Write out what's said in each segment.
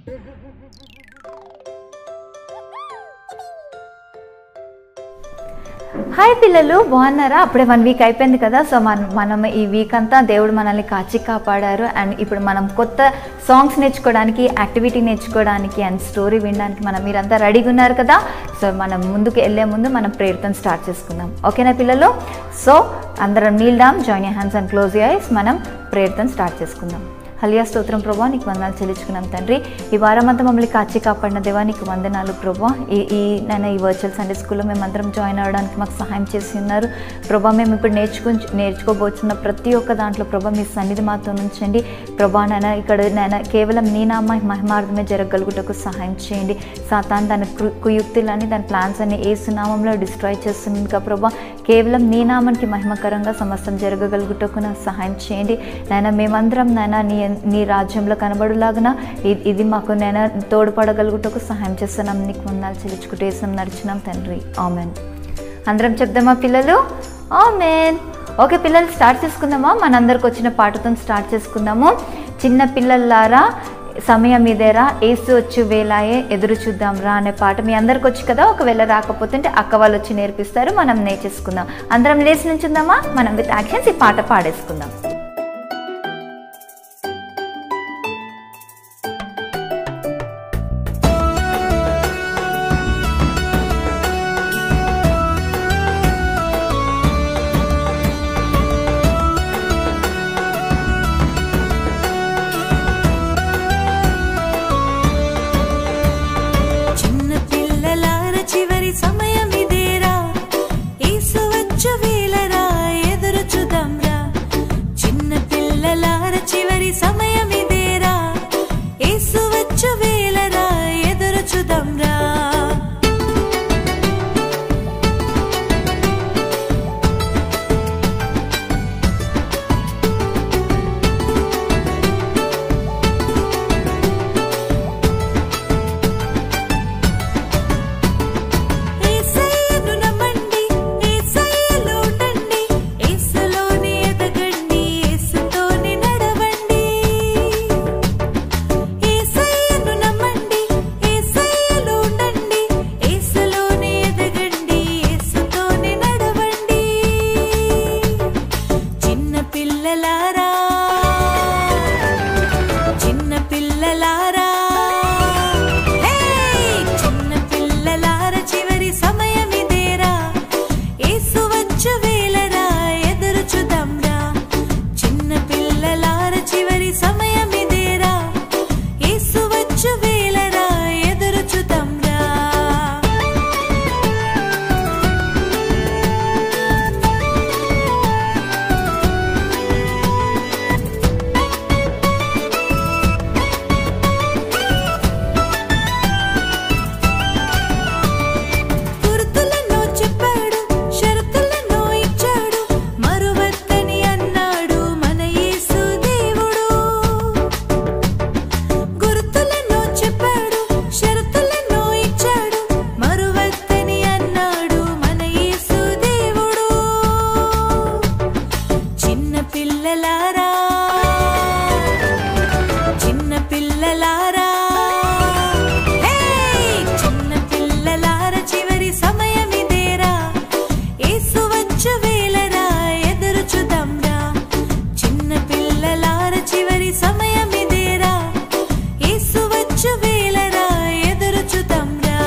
Hi పిల్లలు బాగున్నారా అప్పుడే వన్ వీక్ అయిపోయింది కదా సో మన మనం ఈ వీక్ అంతా దేవుడు మనల్ని కాచి కాపాడారు అండ్ ఇప్పుడు మనం కొత్త సాంగ్స్ నేర్చుకోవడానికి యాక్టివిటీ నేర్చుకోవడానికి అండ్ స్టోరీ వినడానికి మనం మీరంతా రెడీగా ఉన్నారు కదా సో మనం ముందుకు వెళ్ళే ముందు మనం ప్రేయర్తో స్టార్ట్ చేసుకుందాం ఓకేనా పిల్లలు సో అందరం kneel down join hands and close eyes మనం ప్రేయర్తో స్టార్ట్ చేసుకుందాం హలియా స్తోత్రం ప్రభా నీకు వందనాలు చెల్లించుకున్నాం తండ్రి ఈ వారం అంతా మమ్మల్ని కాచి కాపాడిన దేవా నీకు వందనాలు ప్రభా ఈ ఈ నేను ఈ వర్చువల్ సండే స్కూల్లో మేమందరం జాయిన్ అవ్వడానికి మాకు సహాయం చేసి ఉన్నారు ప్రభా మేము ఇప్పుడు నేర్చుకు నేర్చుకోబోతున్న ప్రతి ఒక్క దాంట్లో ప్రభా మీ సన్నిధి మాతో ఉంచండి ప్రభా నాయన ఇక్కడ నేను కేవలం నీ నామ మహిమార్థమే జరగలుగుటకు సహాయం చేయండి సాతాన్ దాని కు- కుయుక్తులని దాని ప్లాన్స్ అన్ని ఏ సునామంలో డిస్ట్రాయ్ చేస్తుంది ఇంకా ప్రభా కేవలం నీ నామానికి మహిమకరంగా సమస్తం జరగగలుగుటకు నాకు సహాయం చేయండి నాయన మేమందరం నాయన నీ నీ రాజ్యంలో కనబడులాగున ఇ- ఇది మాకు నేను తోడ్పడగలుగుటకు సహాయం చేస్తున్నాం నీకు వందాలు చెల్లించుకుంటూ వేసాం నడిచినాం తండ్రి ఆమెన్ అందరం చెప్దామా పిల్లలు ఆమెన్ ఓకే పిల్లలు స్టార్ట్ చేసుకుందామా మనందరికి వచ్చిన పాటతో స్టార్ట్ చేసుకుందాము చిన్న పిల్లల్లారా సమయం ఇదేరా ఏసు వచ్చి వేలాయే ఎదురు చూద్దాం రా అనే పాట మీ అందరికి వచ్చి కదా ఒకవేళ రాకపోతుంటే అక్క వాళ్ళు వచ్చి నేర్పిస్తారు మనం నేర్చేసుకుందాం అందరం లేచి నుంచుందామా మనం విత్ యాక్షన్స్ ఈ పాట పాడేసుకుందాం చిన్న పిల్లలార చివరి సమయం ఇదేరా యేసు వచ్చు వేలరా ఎదురు చూద్దాంరా చిన్న పిల్లలార చివరి సమయం ఇదేరా యేసు వచ్చు వేలరా ఎదురు చూద్దాంరా యేసయ్యను నమ్మండి యేసయ్యలో ఉండండి యేసులోనే ఎదగండి యేసుతోనే నడవండి యేసయ్యను నమ్మండి యేసయ్యలో ఉండండి యేసులోనే ఎదగండి యేసుతోనే నడవండి చిన్న పిల్లలారా చిన్న పిల్లలారా హే చిన్న పిల్లలారా చివరి సమయం ఇదేరా యేసు వచ్చు వేలరా ఎదురు చూద్దాంరా చిన్న పిల్లలారా చివరి సమయం ఇదేరా యేసు వచ్చు వేలరా ఎదురు చూద్దాంరా గుర్తులను చెప్పాడు షరతులను ఇచ్చాడు మరువత్తని అన్నాడు మన యేసు దేవుడు గుర్తులను చెప్పాడు షరతులను ఇచ్చాడు మరువత్తని అన్నాడు మన యేసు దేవుడు చిన్న పిల్లలారా చిన్న పిల్లలారా హే చిన్న పిల్లలారా చివరి సమయం ఇదేరా యేసు వచ్చు వేలరా ఎదురు చూద్దాంరా చిన్న పిల్లలారా చివరి సమయం ఇదేరా యేసు వచ్చు వేలరా ఎదురు చూద్దాంరా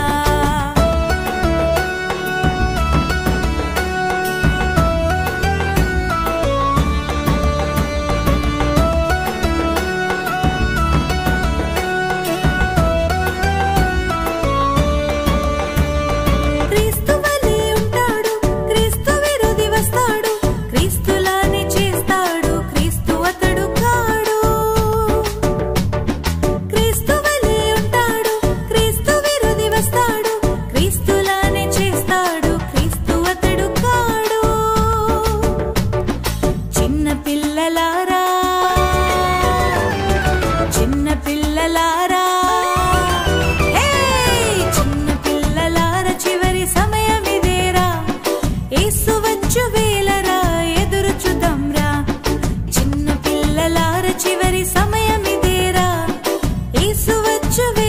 క్రీస్తు వలె ఉంటాడు క్రీస్తు విరోధి వస్తాడు క్రీస్తులానే చేస్తాడు క్రీస్తు అతడు కాడు క్రీస్తు వలె ఉంటాడు క్రీస్తు విరోధి వస్తాడు క్రీస్తులానే చేస్తాడు క్రీస్తు అతడు కాడు చిన్న పిల్లలారా చిన్న పిల్లలారా హే చిన్న పిల్లలారా చివరి సమయం ఇదేరా యేసు వచ్చు వేలరా ఎదురు చూద్దాంరా చిన్న పిల్లలారా చివరి సమయం ఇదేరా యేసు వచ్చు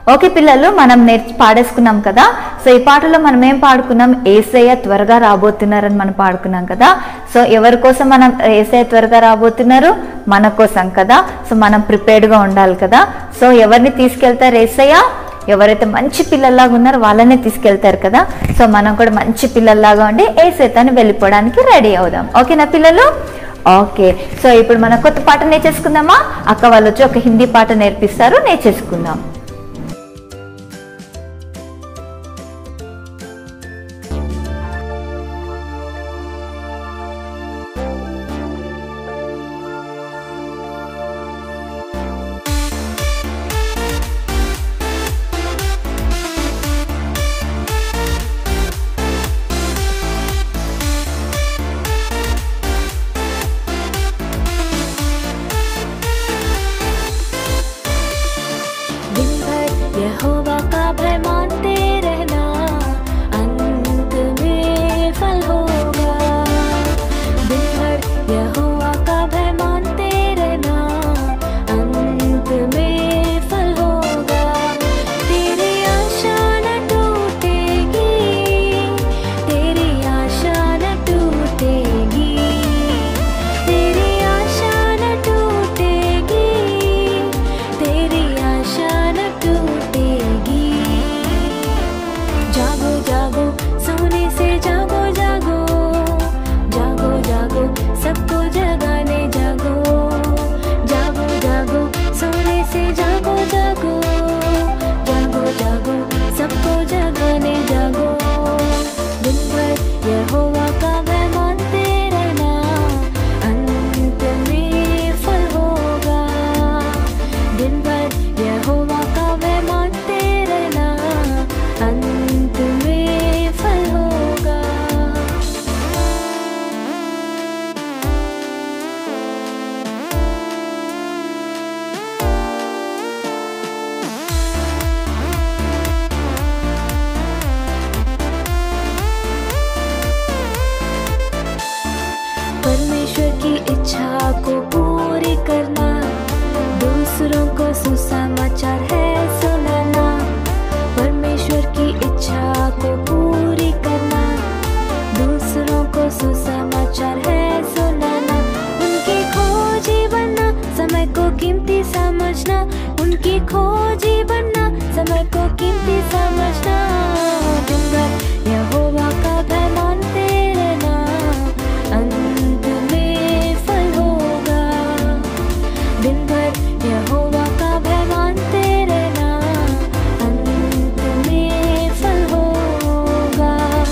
ఓకే పిల్లలు మనం నేర్చు పాడేసుకున్నాం కదా సో ఈ పాటలో మనం ఏం పాడుకున్నాం ఏసయ్య త్వరగా రాబోతున్నారని మనం పాడుకున్నాం కదా సో ఎవరి కోసం మనం ఏసయ్య త్వరగా రాబోతున్నారు మన కోసం కదా సో మనం ప్రిపేర్డ్గా ఉండాలి కదా సో ఎవరిని తీసుకెళ్తారు ఏసయ్య ఎవరైతే మంచి పిల్లల్లాగా ఉన్నారో వాళ్ళనే తీసుకెళ్తారు కదా సో మనం కూడా మంచి పిల్లల్లాగా ఉండి ఏసైతాన్ని వెళ్ళిపోవడానికి రెడీ అవుదాం ఓకేనా పిల్లలు ఓకే సో ఇప్పుడు మనం కొత్త పాట నేర్చేసుకుందామా అక్క వాళ్ళు వచ్చి ఒక హిందీ పాట నేర్పిస్తారు నేర్చేసుకుందాం दिन भर यहोवा का भय मानते रहना अंत में फल होगा दिन भर यहोवा का भय मानते रहना अंत में फल होगा तेरी आशा न टूटेगी तेरी आशा न टूटेगी तेरी आशा न टूटेगी तेरी आशा न टूटेगी जागो जागो सोने से जागो जागो जागो जागो सबको जगाने जागो जागो जागो सोने से जागो जागो जागो जागो सबको जगाने जागो दिन भर यहोवा का भय मानते रहना अंत में फल होगा दिन भर यहोवा का भय मानते रहना अंत में फल होगा परमेश्वर की इच्छा को पूरी करना दूसरों को सुसमाचार है सुनाना परमेश्वर की इच्छा को पूरी करना दूसरों को सुसमाचार है सुनाना उनकी खोजी बनना समय को कीमती समझना उनकी खोजी बनना समय को कीमती समझना दिन भर यहोवा का भय मानते रहना अंत में फल होगा दिन भर यहोवा का भय मानते रहना अंत में फल होगा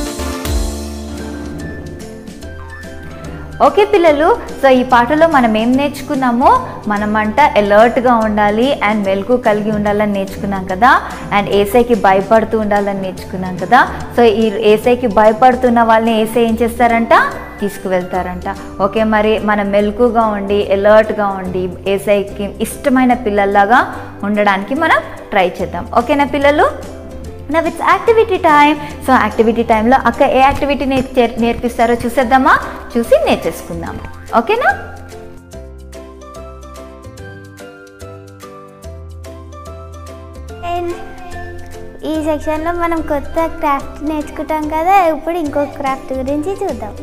ఓకే పిల్లలు సో ఈ పాటలో మనం ఏం నేర్చుకున్నామో మనమంట అలర్ట్గా ఉండాలి అండ్ మెలకు కలిగి ఉండాలని నేర్చుకున్నాం కదా అండ్ ఏసైకి భయపడుతూ ఉండాలని నేర్చుకున్నాం కదా సో ఈ ఏసైకి భయపడుతున్న వాళ్ళని ఏసై ఏం చేస్తారంట తీసుకువెళ్తారంట ఓకే మరి మనం మెలకుగా ఉండి అలర్ట్గా ఉండి ఏసైకి ఇష్టమైన పిల్లల్లాగా ఉండడానికి మనం ట్రై చేద్దాం ఓకేనా పిల్లలు now it's activity time so activity టైంలో అక్క ఏ యాక్టివిటీ నేర్చే నేర్పిస్తారో చూసేద్దామా చూసి నేర్చేసుకుందాం ఓకేనా ఫ్రెండ్స్ ఈ సెక్షన్లో మనం కొత్త క్రాఫ్ట్ నేర్చుకుంటాం కదా ఇప్పుడు ఇంకో క్రాఫ్ట్ గురించి చూద్దాం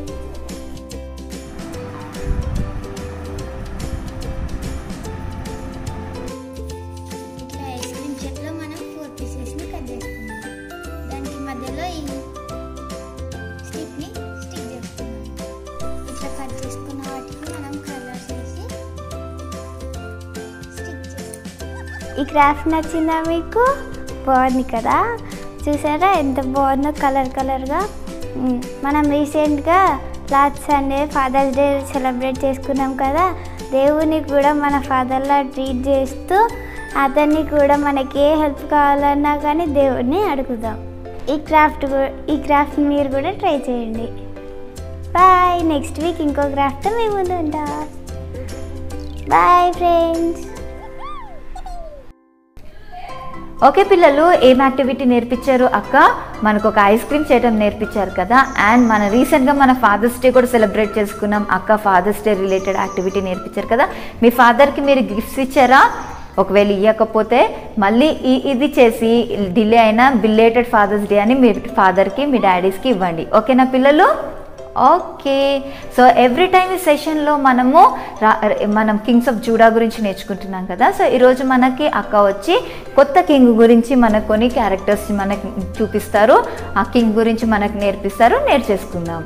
ఇట్లా ఐస్ క్రీమ్ షేప్లో మనం ఫోర్ పీసెస్ని కట్ చేసుకున్నాం దానికి మధ్యలో ఈ స్టిక్ని స్టిక్ చేసుకున్నాం ఇట్లా కట్ చేసుకున్న వాటికి మనం కలర్స్ వేసి స్టిక్ చేసుకున్నాం ఈ క్రాఫ్ట్ నచ్చిందా మీకు బాగుంది కదా చూసారా ఎంత బాగుందో కలర్ కలర్గా మ్, మనం రీసెంట్గా last Sunday father's day celebrate చేసుకున్నాం కదా దేవుని కూడా మన ఫాదర్లా ట్రీట్ చేస్తూ అతన్ని కూడా మనకి ఏ హెల్ప్ కావాలన్నా కానీ దేవుడిని అడుగుదాం ఈ క్రాఫ్ట్ కూ- ఈ క్రాఫ్ట్ మీరు కూడా ట్రై చేయండి బాయ్ నెక్స్ట్ వీక్ ఇంకో క్రాఫ్ట్ మీ ముందు ఉంటా బాయ్ ఫ్రెండ్స్ ఓకే పిల్లలు ఏం యాక్టివిటీ నేర్పించారు అక్క మనకు ఒక ఐస్ క్రీమ్ చేయడం నేర్పించారు కదా అండ్ మన రీసెంట్గా మన ఫాదర్స్ డే కూడా సెలబ్రేట్ చేసుకున్నాం అక్క ఫాదర్స్ డే రిలేటెడ్ యాక్టివిటీ నేర్పించారు కదా మీ ఫాదర్కి మీరు గిఫ్ట్స్ ఇచ్చారా ఒకవేళ ఇవ్వకపోతే మళ్ళీ ఈ ఇది చేసి డిలే అయినా బిలేటెడ్ ఫాదర్స్ డే అని మీ ఫాదర్కి మీ డాడీస్కి ఇవ్వండి ఓకేనా పిల్లలు ఓకే సో ఎవ్రీ టైమ్ ఈ సెషన్లో మనము రా- మనం కింగ్స్ ఆఫ్ జూడా గురించి నేర్చుకుంటున్నాం కదా సో ఈరోజు మనకి అక్క వచ్చి కొత్త కింగ్ గురించి మనకు కొన్ని క్యారెక్టర్స్ మనకి చూపిస్తారు ఆ కింగ్ గురించి మనకు నేర్పిస్తారు నేర్చేసుకుందాం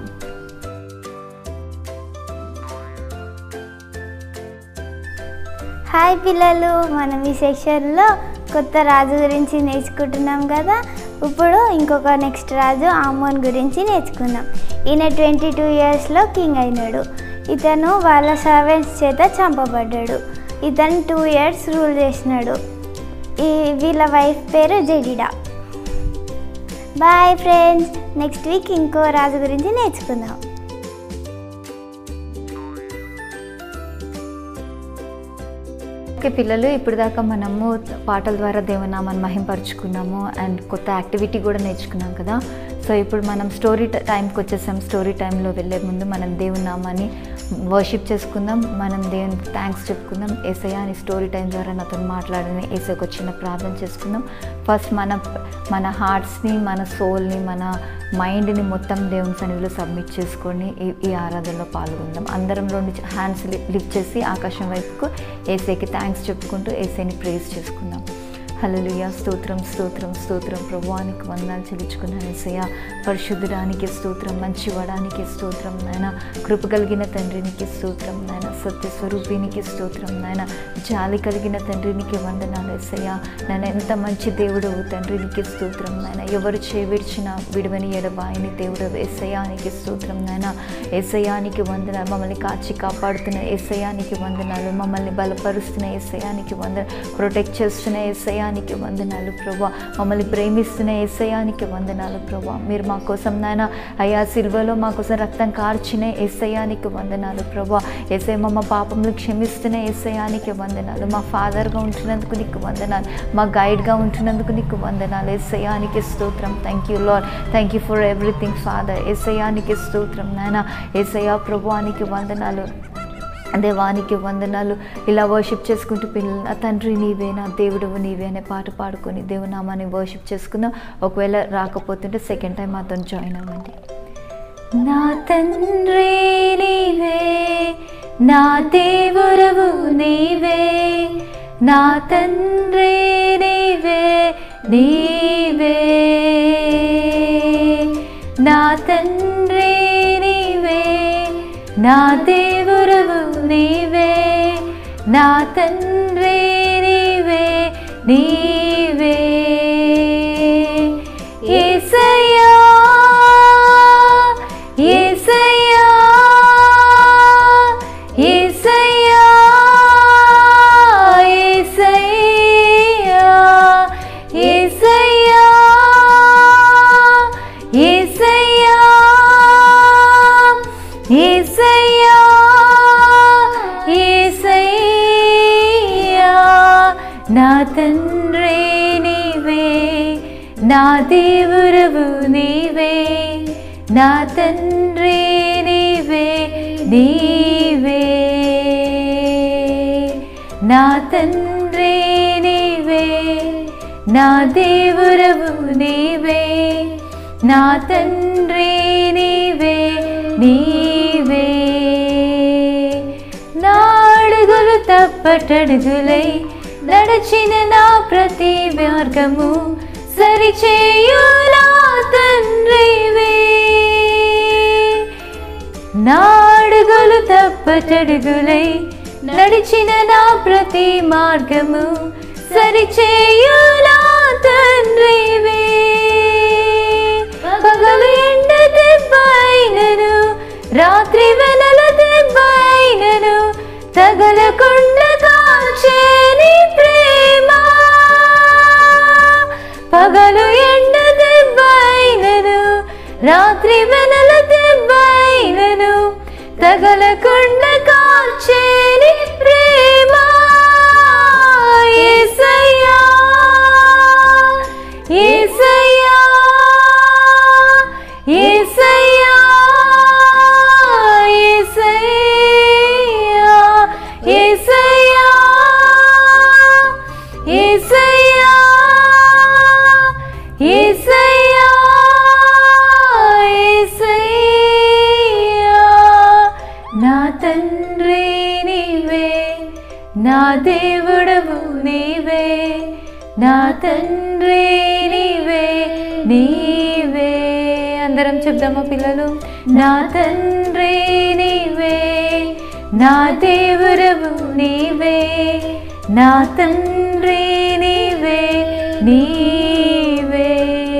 హాయ్ పిల్లలు మనం ఈ సెక్షన్లో కొత్త రాజు గురించి నేర్చుకుంటున్నాం కదా ఇప్పుడు ఇంకొక నెక్స్ట్ రాజు ఆమోన్ గురించి నేర్చుకుందాం ఈయన ట్వంటీ టూ ఇయర్స్లో కింగ్ అయినాడు ఇతను వాళ్ళ సర్వెంట్స్ చేత చంపబడ్డాడు ఇతను టూ ఇయర్స్ రూల్ చేసినాడు ఈ వీళ్ళ వైఫ్ పేరు Jedidah bye friends next week ఇంకో రాజు గురించి నేర్చుకుందాం ఓకే పిల్లలు ఇప్పుడు దాకా మనము పాటల ద్వారా దేవనామాన్ని మహింపరుచుకున్నాము అండ్ కొత్త యాక్టివిటీ కూడా నేర్చుకున్నాం కదా సో ఇప్పుడు మనం స్టోరీ టైంకి వచ్చేసాం స్టోరీ టైంలో వెళ్ళే ముందు మనం దేవుని నామాన్ని వర్షిప్ చేసుకుందాం మనం దేవునికి థ్యాంక్స్ చెప్పుకుందాం ఏసయ్య అని స్టోరీ టైం ద్వారా నాతో మాట్లాడిన ఏసైకి ఒక చిన్న ప్రార్థన చేసుకుందాం ఫస్ట్ మన మన హార్ట్స్ని మన సోల్ని మన మైండ్ని మొత్తం దేవుని సన్నిధిలో సబ్మిట్ చేసుకొని ఈ ఈ ఆరాధనలో పాల్గొందాం అందరం రెండు హ్యాండ్స్ లిఫ్ట్ చేసి ఆకాశం వైపుకు ఏసైకి థ్యాంక్స్ చెప్పుకుంటూ ఏసైని ప్రేజ్ చేసుకుందాం హల్లెలూయా స్తోత్రం స్తోత్రం స్తోత్రం ప్రభువానికి వందనాలు చెల్లించుకున్నాను ఏసయ్య పరిశుద్ధుడానికి స్తోత్రం మంచివాడానికి స్తోత్రం నాయన కృప కలిగిన తండ్రికి స్తోత్రం నాయన సత్య స్వరూపినికి స్తోత్రం నాయన జాలి కలిగిన తండ్రికి వందనాలు ఏసయ్య నాయన ఎంత మంచి దేవుడు తండ్రికి స్తోత్రం నాయన ఎవరు చేవిడ్చిన విడువని ఎడబాయని దేవుడు ఏసయానికి స్తోత్రం నాయన ఏసయానికి వందనాలు మమ్మల్ని కాచి కాపాడుతున్న ఏసయానికి వందనాలు మమ్మల్ని బలపరుస్తున్న ఏసయానికి వందనాలు ప్రొటెక్ట్ చేస్తున్న ఏసయానికి వందనాలు ప్రభా మమ్మల్ని ప్రేమిస్తున్న ఏసయానికి వందనాలు ప్రభా మీరు మా కోసం నాయన అయా సిల్వలో మా కోసం రక్తం కార్చిన ఏసయానికి వందనాలు ప్రభా ఏసై మమ్మ పాపములు క్షమిస్తున్న ఏసయానికి వందనాలు మా ఫాదర్గా ఉంటున్నందుకు నీకు వందనాలు మా గైడ్గా ఉంటున్నందుకు నీకు వందనాలు ఏసయానికి స్తోత్రం thank you Lord thank you for everything father ఏసయానికి స్తోత్రం నాయన ఏసయా ప్రభువానికి వందనాలు దేవానికి వందనాలు ఇలా వర్షిప్ చేసుకుంటూ పిల్లలు నా తండ్రి నీవే నా దేవుడు నీవే అనే పాట పాడుకొని దేవునామాన్ని వర్షిప్ చేసుకుందాం ఒకవేళ రాకపోతుంటే సెకండ్ టైం మాతో జాయిన్ అవ్వండి నా తండ్రి నీవే నా దేవుడవు నీవే నా తండ్రి నీవే నీవే నా తండ్రి నీవే నా దేవుడవు నీవే నా తండ్రి నీవే నీవే యేసయ్యా యేసయ్యా యేసయ్యా యేసయ్యా యేసయ్యా యేసయ్యా యేసయ్యా యేసయ్యా నా తండ్రి నీవే నా దేవుడవు నీవే నా తండ్రి నీవే నీవే నా తండ్రి నీవే నా దేవుడవు నీవే నా తండ్రి నీవే నీవే నా అడుగులు తప్పటడుగులై నడచిన నా ప్రతి మార్గము సరిచేయు నా తండ్రివే నా అడుగులు తప్పటడుగులై నడిచిన నా ప్రతి మార్గము సరిచేయు నా తండ్రివే పగలు ఎండ దెబ్బైనను రాత్రి వెనల దెబ్బైనను తగలకుండా కాచే నీ ప్రేమ పగలు ఎండ దెబ్బైనను రాత్రి వెనల దెబ్బైనను తగలకుండా కాచే నీ ప్రేమ యేసయ్యా యేసయ్యా యేసయ్యా యేసయ్యా యేసయ్యా నా తండ్రి నీవే నా దేవుడవు నీవే నా తండ్రి నీవే నీవే అందరం చెప్దామా పిల్లలు నా తండ్రి నీవే నా దేవుడవు నీవే నా తండ్రి నీవే నీవే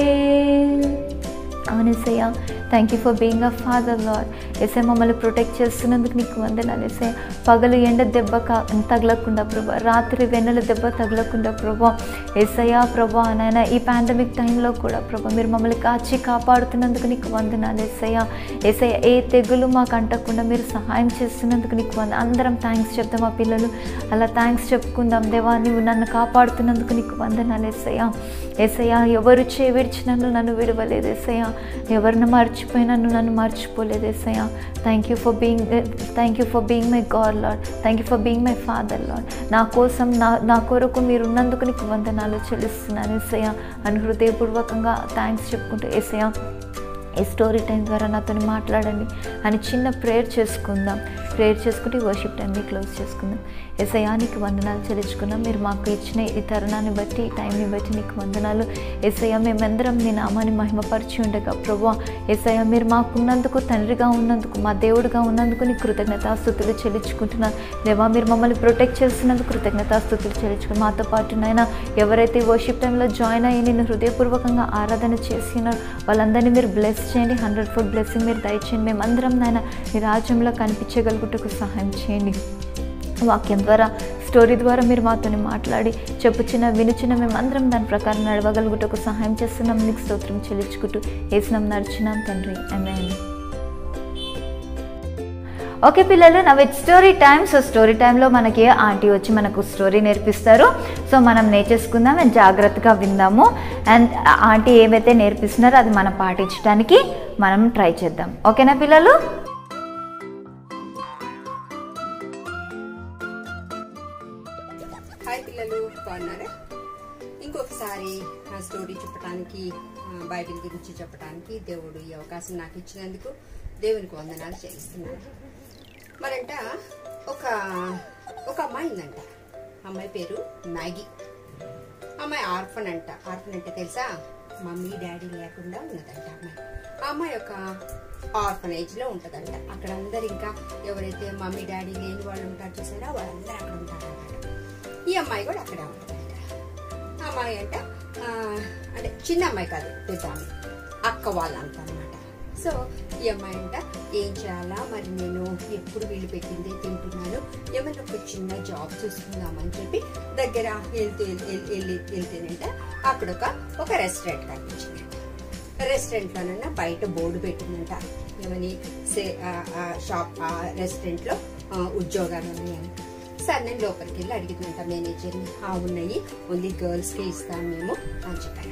అవునేసయ్యా thank you for being a father Lord ఎస్ఐ మమ్మల్ని ప్రొటెక్ట్ చేస్తున్నందుకు నీకు వందనాలు ఎస్ఐ పగలు ఎండ దెబ్బ కా తగలకుండా ప్రభా రాత్రి వెన్నెల దెబ్బ తగలకుండా ప్రభా ఎస్ఐయా ప్రభా నాయన ఈ పాండమిక్ టైంలో కూడా ప్రభా మీరు మమ్మల్ని కాచి కాపాడుతున్నందుకు నీకు వందనాలు ఎస్ఐయా ఎస్ఐ ఏ తెగులు మాకు అంటకుండా మీరు సహాయం చేస్తున్నందుకు నీకు వంద అందరం థ్యాంక్స్ చెప్తాం మా పిల్లలు అలా థ్యాంక్స్ చెప్పుకుందాం దేవా నువ్వు నన్ను కాపాడుతున్నందుకు నీకు వందనాలు ఎస్ఐయా ఎస్ఐయా ఎవరు చేవిడిచినను నన్ను విడవలేదు ఎస్ఐయా ఎవరిని మర్చిపోయినా నువ్వు నన్ను మర్చిపోలేదు ఎస్ఐయా thank you for being thank you for being my God Lord thank you for being my father Lord నా కోసం నా నా కొరకు మీరు ఉన్నందుకు నీకు వందనాలు చెల్లిస్తున్నాను ఎస్ఐయా అని హృదయపూర్వకంగా థ్యాంక్స్ చెప్పుకుంటూ ఎస్ఐయా ఈ స్టోరీ టైం ద్వారా నాతో మాట్లాడండి అని చిన్న ప్రేయర్ చేసుకుందాం ప్రేయర్ చేసుకుంటే వర్షిప్ టైంని క్లోజ్ చేసుకుందాం ఎసయానికి వందనాలు చెల్లించుకున్నాం మీరు మాకు ఇచ్చిన ఈ తరుణాన్ని బట్టి ఈ టైంని బట్టి నీకు వందనాలు ఎసయ్య మేమందరం మీ నామాన్ని మహిమపరిచి ఉండగా ప్రభా ఎసయ్య మీరు మాకున్నందుకు తండ్రిగా ఉన్నందుకు మా దేవుడిగా ఉన్నందుకు నీకు కృతజ్ఞతాస్థుతులు చెల్లించుకుంటున్నాను దేవా మీరు మమ్మల్ని ప్రొటెక్ట్ చేస్తున్నందుకు కృతజ్ఞతాస్థుతులు చెల్లించుకుని మాతో పాటు నాయన ఎవరైతే వర్షిప్ టైంలో జాయిన్ అయ్యి నేను హృదయపూర్వకంగా ఆరాధన చేసినారో వాళ్ళందరినీ మీరు బ్లెస్ చేయండి హండ్రెడ్ ఫుడ్ బ్లెస్సింగ్ మీరు దయచేయండి మేమందరం నాయన మీ రాజ్యంలో కనిపించగలుగుటకు సహాయం చేయండి వాక్యం ద్వారా స్టోరీ ద్వారా మీరు మాతో మాట్లాడి చెప్పుచిన వినుచిన మేమందరం దాని ప్రకారం నడవగలుగుటకు సహాయం చేస్తున్నాం నీకు స్తోత్రం చెల్లించుకుంటూ వేసినాం నడిచినాం తండ్రి అమ్మాయి ఓకే పిల్లలు now it story time so story టైంలో మనకి ఆంటీ వచ్చి మనకు స్టోరీ నేర్పిస్తారు సో మనం నేర్చేసుకుందాం అండ్ జాగ్రత్తగా విందాము అండ్ ఆంటీ ఏవైతే నేర్పిస్తున్నారో అది మనం పాటించడానికి మనం ట్రై చేద్దాం ఓకేనా పిల్లలు హాయ్ పిల్లలు బాగున్నారా ఇంకొకసారి ఆ స్టోరీ చెప్పడానికి ఆ, బైబిల్ గురించి చెప్పడానికి దేవుడు ఈ అవకాశం నాకు ఇచ్చినందుకు దేవునికి వందనాలు చెల్లిస్తున్నాను మరంట ఒక ఒక అమ్మాయి ఉందంట అమ్మాయి పేరు మ్యాగీ అమ్మాయి ఆర్ఫన్ అంట ఆర్ఫన్ అంటే తెలుసా మమ్మీ డాడీ లేకుండా ఉన్నదంట అమ్మాయి ఆ అమ్మాయి ఒక ఆర్ఫనేజ్ లో ఉంటదంట అక్కడ అందరు ఇంకా ఎవరైతే మమ్మీ డాడీ లేని వాళ్ళు ఉంటారు చూసారా వాళ్ళందరూ అక్కడ ఉంటారు ఈ అమ్మాయి కూడా అక్కడ ఉంటుందంట ఆ అమ్మాయి అంట ఆ, అంటే చిన్న అమ్మాయి కాదు పెద్ద అమ్మాయి అక్క వాళ్ళంతా అనమాట సో ఈ అమ్మాయి అంట ఏం చేయాలా మరి నేను ఎప్పుడు వీళ్ళు పెట్టిందే తింటున్నాను ఏమైనా ఒక చిన్న జాబ్ చూసుకుందామని చెప్పి దగ్గర వెళ్తూ వెళ్- వెళ్ళి వెళ్తేనంట అక్కడ ఒక ఒక రెస్టారెంట్ కనిపించింది రెస్టారెంట్ లోనన్నా బయట బోర్డు పెట్టిందంట ఏమని సే ఆ, ఆ షాప్ ఆ రెస్టారెంట్ లో ఆ, ఉద్యోగాలు ఉన్నాయని సరే నేను లోపలికి వెళ్ళి అడిగిందంట మేనేజర్ని ఆ ఉన్నాయి ఓన్లీ గర్ల్స్ కి ఇస్తాం మేము అని చెప్పాను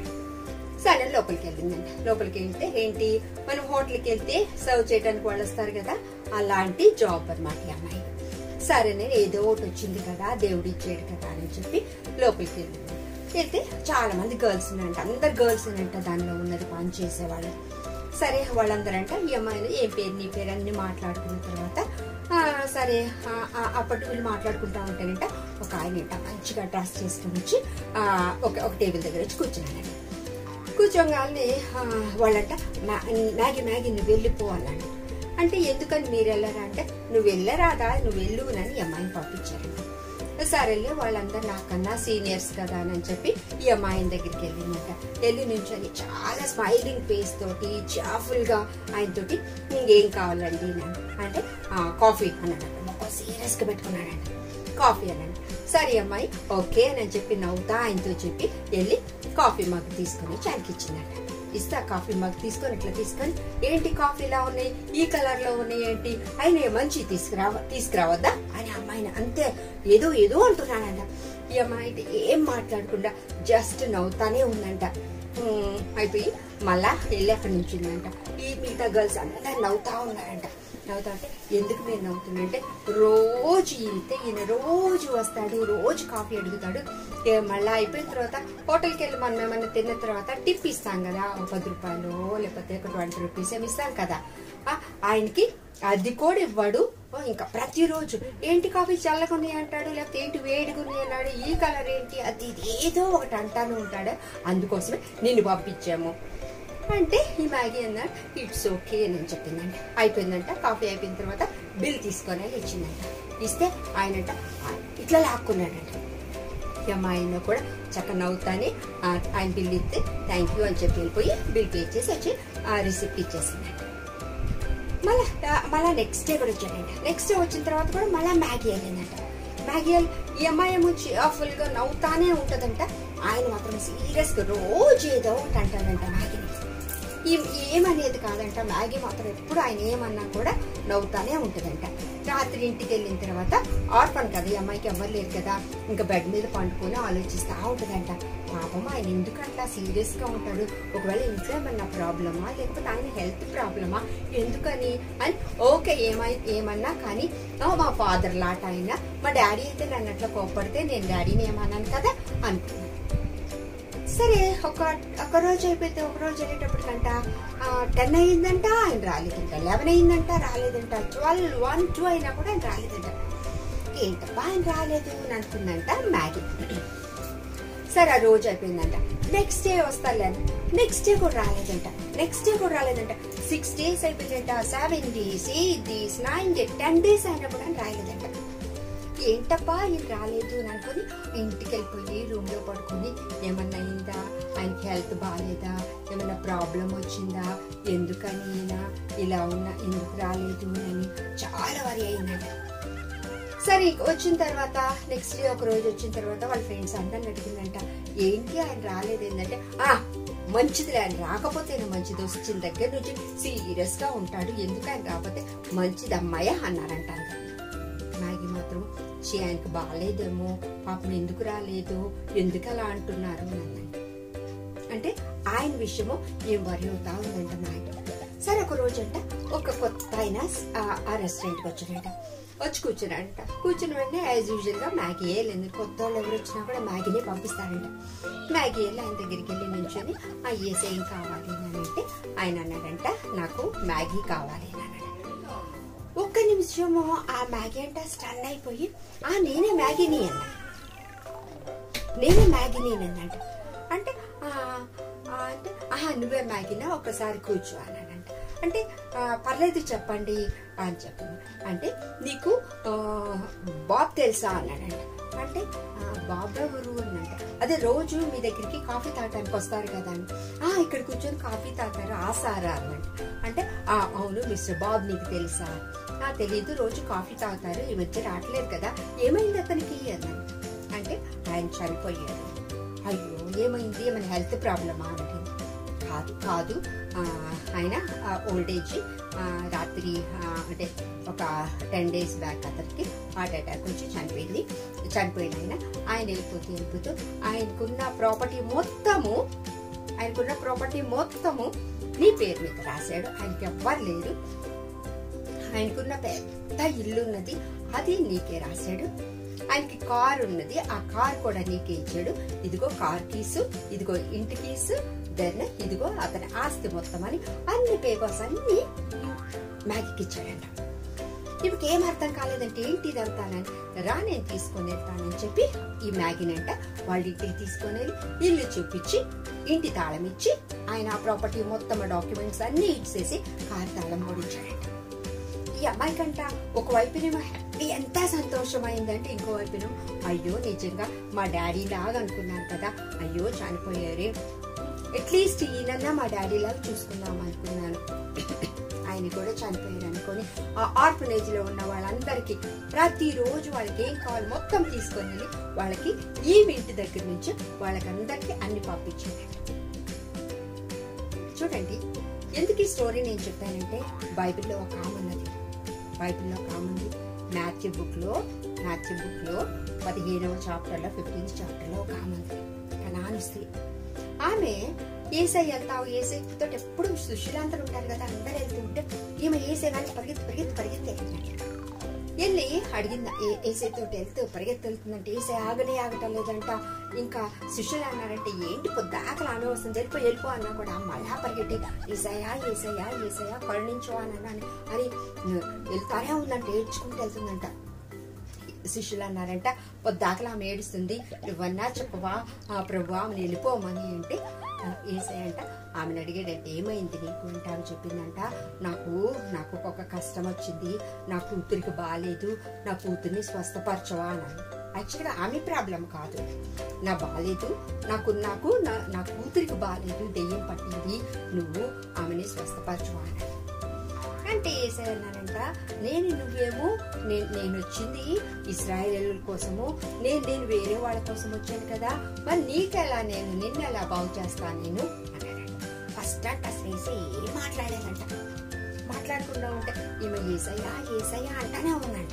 సరే లోపలికి వెళ్ళిందంట లోపలికి వెళ్తే ఏంటి మనం హోటల్కి వెళ్తే సర్వ్ చేయడానికి వాళ్ళు వస్తారు కదా అలాంటి జాబ్ అన్నమాట ఈ అమ్మాయి సరే నేను ఏదో ఒకటి వచ్చింది కదా దేవుడు ఇచ్చాడు కదా అని చెప్పి లోపలికి వెళ్ళింది వెళ్తే చాలా మంది గర్ల్స్ ఉన్నారంట అందరు గర్ల్స్ అంట దానిలో ఉన్నది పని చేసేవాళ్ళు సరే వాళ్ళందరంట ఈ అమ్మాయిని ఏ పేరు నీ పేరు అన్ని మాట్లాడుకున్న తర్వాత ఆ, సరే ఆ, ఆ, అప్పటి వీళ్ళు మాట్లాడుకుంటా ఉంటేనంట ఒక ఆయన అంట మంచిగా డ్రెస్ చేసుకుని వచ్చి ఆ, ఒక ఒక టేబుల్ దగ్గర వచ్చి కూర్చున్నానండి కూర్చోగానే ఆ, వాళ్ళంట "మ్యా- మ్యాగీ మ్యాగీ నువ్వు వెళ్ళిపోవాలంట అంటే ఎందుకని మీరు వెళ్ళరా అంటే నువ్వు వెళ్ళరాదా నువ్వు వెళ్ళు అని ఈ అమ్మాయిని పంపించారండి సరేలే వాళ్ళందరూ నాకన్నా సీనియర్స్ కదా అని చెప్పి ఈ అమ్మాయిని దగ్గరికి వెళ్ళిందంట వెళ్ళి నుంచొని చాలా స్మైలింగ్ ఫేస్ తోటి జాఫుల్ గా ఆయనతోటి ఇంకేం కావాలండి నన్ను అంటే "ఆ, కాఫీ అన్నాడు ఒక సీరియస్ గా పెట్టుకున్నాడంట కాఫీ అన్నాడు సరే అమ్మాయి ఓకే అని చెప్పి నవ్వుతా ఆయనతో చెప్పి వెళ్ళి కాఫీ మగ్ తీసుకొని వచ్చి ఆయనకి ఇచ్చిందంట ఇస్తా కాఫీ మగ్ తీసుకొని ఇట్లా తీసుకొని ఏంటి కాఫీ ఇలా ఉన్నాయి ఈ కలర్ లో ఉన్నాయి ఏంటి ఆయన మంచి తీసుకురావ తీసుకురావద్దా అని అమ్మాయిని అంతే ఏదో ఏదో అంటున్నాడంట ఈ అమ్మాయి అయితే ఏం మాట్లాడకుండా జస్ట్ నవ్వుతానే ఉందంట ఉమ్, అయిపోయి మళ్ళా వెళ్ళి అక్కడి నుంచి ఉందంట ఈ మిగతా గర్ల్స్ అందరు నవ్వుతా ఉన్నారంట నవ్వుతా అంటే ఎందుకు మీరు నవ్వుతుందంటే రోజు ఇంతే ఈయన రోజు వస్తాడు రోజు కాఫీ అడుగుతాడు ఏ మళ్ళా అయిపోయిన తర్వాత హోటల్కి వెళ్ళి మనం ఏమన్నా తిన్న తర్వాత టిప్ ఇస్తాం కదా ఒక పది రూపాయలు లేకపోతే ఒక ట్వంటీ రూపీస్ ఏమి ఇస్తాం కదా ఆ, ఆయనకి అది కూడా ఇవ్వడు ఓ, ఇంకా ప్రతిరోజు ఏంటి కాఫీ చల్లగున్నాయి అంటాడు లేకపోతే ఏంటి వేడిగున్నాయి అన్నాడు ఈ కలర్ ఏంటి అది ఇది ఏదో ఒకటి అంటాను ఉంటాడు అందుకోసమే నిన్ను పంపించాము అంటే ఈ మ్యాగీ అన్నాడు ఇట్స్ ఓకే అని చెప్పిందంట అయిపోయిందంట కాఫీ అయిపోయిన తర్వాత బిల్ తీసుకొని వెళ్ళి ఇచ్చిందంట ఇస్తే ఆయనంట ఇట్లా లాక్కున్నాడంట ఈ అమ్మాయిని కూడా చక్కగా నవ్వుతానే ఆ, ఆయన బిల్ ఇస్తే థ్యాంక్ యూ అని చెప్పి వెళ్ళిపోయి బిల్ పే చేసి వచ్చి ఆ రిసిప్ట్ ఇచ్చేసిందంట మళ్ళా ఆ, మళ్ళా నెక్స్ట్ డే కూడా వచ్చాడంట నెక్స్ట్ డే వచ్చిన తర్వాత కూడా మళ్ళా మ్యాగీ వెళ్ళిందంట మ్యాగీ వెళ్ళి ఈ అమ్మాయి ఏమో ఫుల్ గా నవ్వుతానే ఉంటదంట ఆయన మాత్రం సీరియస్ గా రోజు ఏదో ఒకటి అంటాడంట మ్యాగీని ఈ- ఏమనేది కాదంట మ్యాగీ మాత్రం ఎప్పుడు ఆయన ఏమన్నా కూడా నవ్వుతానే ఉంటదంట రాత్రి ఇంటికి వెళ్ళిన తర్వాత ఆర్ఫన్ కదా ఈ అమ్మాయికి ఎవరు లేరు కదా ఇంకా బెడ్ మీద పండుకొని ఆలోచిస్తా ఉంటదంట పాపం ఆయన ఎందుకు అట్లా సీరియస్ గా ఉంటాడు ఒకవేళ ఇంట్లో ఏమన్నా ప్రాబ్లమా లేకపోతే ఆయన హెల్త్ ప్రాబ్లమా ఎందుకని అని ఓకే ఏమై ఏమన్నా కానీ "ఆ, మా ఫాదర్ లాట ఆయన మా డాడీ అయితే నన్ను అట్లా కోప్పడితే నేను డాడీని ఏమన్నాను కదా అనుకున్నాను సరే ఒక ఒక రోజు అయిపోతే ఒక రోజు వెళ్ళేటప్పటికంట టెన్ అయ్యిందంట ఆయన రాలేదంట లెవెన్ అయ్యిందంట రాలేదంట ట్వెల్వ్ వన్ టూ అయినా కూడా ఆయన రాలేదంట ఏంటప్పా ఆయన రాలేదు అని అనుకుందంట మ్యాగీ సరే ఆ రోజు అయిపోయిందంట నెక్స్ట్ డే వస్తాలే నెక్స్ట్ డే కూడా రాలేదంట నెక్స్ట్ డే కూడా రాలేదంట సిక్స్ డేస్ అయిపోయిందంట seven days eight days nine days ten days అయినా కూడా ఆయన రాలేదంట ఏంటబ్బా ఇది రాలేదు అని అనుకుని ఇంటికి వెళ్ళిపోయి రూమ్ లో పడుకొని ఏమన్నా అయిందా ఆయనకి హెల్త్ బాగాలేదా ఏమన్నా ప్రాబ్లం వచ్చిందా ఎందుకని ఈయన ఇలా ఉన్నా ఎందుకు రాలేదు అని చాలా వరి అయిందంట సరే వచ్చిన తర్వాత నెక్స్ట్ డే ఒక రోజు వచ్చిన తర్వాత వాళ్ళ ఫ్రెండ్స్ అందరిని అడిగిందంట ఏంటి ఆయన రాలేదు ఏంటంటే ఆ మంచిది ఆయన రాకపోతే మంచిది వచ్చిన దగ్గర నుంచి సీరియస్ గా ఉంటాడు ఎందుకు ఆయన రాకపోతే మంచిది అమ్మాయ అన్నారంట అందరూ. మ్యాగీ మాత్రం చీ ఆయనకు బాగాలేదేమో పాపం ఎందుకు రాలేదు ఎందుకు అలా అంటున్నారు అని అన్నాడు. అంటే ఆయన విషయము ఏం వరి అవుతా ఉందంట మ్యాగీ సరే ఒక రోజు అంట ఒక కొత్త ఆయన ఆ- ఆ రెస్టారెంట్కి వచ్చాడంట వచ్చి కూర్చున్నాడంట కూర్చున్న వెంటనే యాజ్ యూజువల్ గా మ్యాగీ వెళ్ళింది కొత్త వాళ్ళు ఎవరు వచ్చినా కూడా మ్యాగీనే పంపిస్తారంట మ్యాగీ వెళ్ళి ఆయన దగ్గరికి వెళ్ళి నించొని ఆ ఏసే ఏం కావాలి అని అంటే ఆయన అన్నాడంట నాకు మ్యాగీ కావాలి అని అన్నాడు ఒక్క నిమిషము ఆ మ్యాగీ అంటే స్టన్ అయిపోయి ఆ నేనే మ్యాగీని అన్నా నేనే మ్యాగీని అన్నట్టు అంటే "ఆ, ఆ" అంటే ఆహా నువ్వే మ్యాగీనా ఒకసారి కూర్చో అన్నాడంట అంటే "ఆ, పర్లేదు చెప్పండి అని చెప్పింది అంటే నీకు ఆ, బాబ్ తెలుసా అన్నాడంట అంటే "ఆ, బాబ్ ఎవరు అన్నంట అదే రోజు మీ దగ్గరికి కాఫీ తాగడానికి వస్తారు కదా అని "ఆ, ఇక్కడ కూర్చొని కాఫీ తాగుతారు ఆ సారా అన్నంట అంటే "ఆ, అవును మిస్టర్ బాబ్ నీకు తెలుసా నా తెలీదు రోజు కాఫీ తాగుతారు ఈ మధ్య రావట్లేదు కదా ఏమైంది అతనికి అన్నాను అంటే ఆయన చనిపోయాడు అయ్యో ఏమైంది ఏమైనా హెల్త్ ప్రాబ్లమా అంటే కాదు కాదు ఆ, ఆయన ఓల్డ్ ఏజ్ రాత్రి ఆ, అంటే ఒక టెన్ డేస్ బ్యాక్ అతనికి హార్ట్ అటాక్ వచ్చి చనిపోయింది చనిపోయిన ఆయన ఆయన వెళ్ళిపోతూ వెళ్ళిపోతూ ఆయనకున్న ప్రాపర్టీ మొత్తము ఆయనకున్న ప్రాపర్టీ మొత్తము నీ పేరు మీద రాశాడు ఆయనకి ఎవ్వరు లేరు ఆయనకున్న పెద్ద ఇల్లు ఉన్నది అది నీకే రాశాడు ఆయనకి కార్ ఉన్నది ఆ కార్ కూడా నీకే ఇచ్చాడు ఇదిగో కార్ కీసు ఇదిగో ఇంటి కీసు దెన్ ఇదిగో అతని ఆస్తి మొత్తం అని అన్ని పేపర్స్ అన్ని మ్యాగీకి ఇచ్చాడంట ఇప్పుడు ఏం అర్థం కాలేదంటే ఏంటి ఇదంతానని రా నేను తీసుకొని వెళ్తానని చెప్పి ఈ మ్యాగీనంట వాళ్ళ ఇంటికి తీసుకొని వెళ్ళి ఇల్లు చూపించి ఇంటి తాళం ఇచ్చి ఆయన ఆ ప్రాపర్టీ మొత్తం డాక్యుమెంట్స్ అన్ని ఇచ్చేసి కారు తాళం ఓడించాడంట ఈ అమ్మాయి కంట ఒకవైపునేమో హ్యాపీ ఎంత సంతోషమైందంటే ఇంకో వైపునేమో అయ్యో నిజంగా మా డాడీ లాగా అనుకున్నాను కదా అయ్యో చనిపోయారే అట్లీస్ట్ ఈయనన్నా మా డాడీ లాగా చూసుకుందాం అనుకున్నాను ఆయన కూడా చనిపోయారు అనుకొని ఆ ఆర్ఫనేజ్ లో ఉన్న వాళ్ళందరికీ ప్రతిరోజు వాళ్ళకి ఏం కావాలి మొత్తం తీసుకొని వెళ్ళి వాళ్ళకి ఈ ఇంటి దగ్గర నుంచి వాళ్ళకందరికీ అన్ని పంపించాడు చూడండి ఎందుకు ఈ స్టోరీ నేను చెప్పానంటే బైబిల్లో ఒక ఆమె ఉన్నది బైబిల్లో ఒక ఆమె ఉంది మాథ్యూ బుక్ లో మాథ్యూ బుక్ లో పదిహేనవ చాప్టర్ లో ఫిఫ్టీన్త్ చాప్టర్ లో ఒక ఆమె ఉంది కనాను స్త్రీ ఆమె ఏసై వెళ్తావు ఏసైతో ఎప్పుడు సుశీలాంతలు ఉంటారు కదా అందరు వెళ్తుంటే ఈమె ఏసై కానీ పరిగెత్తి పరిగెత్తి పరిగెత్తి వెళ్ళిందంట. వెళ్ళి అడిగింది ఏ- ఏసైతో వెళ్తూ పరిగెత్తి వెళ్తుందంటే ఏసై ఆగనే ఆగటం లేదంట ఇంకా శిష్యులు అన్నారంటే ఏంటి పొద్దాకలు ఆమె వస్తుంది వెళ్ళిపో వెళ్ళిపో అన్నా కూడా మళ్ళా పరిగెట్టి ఏసయ్యా ఏసయ్యా ఏసయ్యా కరుణించు అని అన్నాను అని వెళ్తానే ఉందంట ఏడ్చుకుంటూ వెళ్తుందంట శిష్యులు అన్నారంట పొద్దాకలా ఆమె ఏడుస్తుంది నువ్వన్నా చెప్పవా ఆ ప్రభు ఆమెను వెళ్ళిపోమని అంటే ఆ, ఏసయ్యంట ఆమెను అడిగాడంటే ఏమైంది నీకు అంటే ఆమె చెప్పిందంట నాకు నాకు ఒక కష్టం వచ్చింది నా కూతురికి బాగాలేదు నా కూతుర్ని స్వస్థపరచవా అన్నాను యాక్చువల్గా ఆమె ప్రాబ్లం కాదు నా బాగాలేదు నాకు నాకు నా నా కూతురికి బాగాలేదు దెయ్యం పట్టింది నువ్వు ఆమెని స్వస్థపరచవా అన్నాడు అంటే ఏసై అన్నారంట నేను నువ్వేమో నేను నేను వచ్చింది ఇస్రాయేల్ కోసము నేను నేను వేరే వాళ్ళ కోసం వచ్చాను కదా మరి నీకెలా నేను నిన్ను ఎలా బాగు చేస్తాను నేను అన్నాడంట ఫస్ట్ అంటే అసలు ఏసై ఏం మాట్లాడాలంట మాట్లాడకుండా ఉంటే ఈమె ఏసయ్యా ఏసయ్యా అంటానే ఉందంట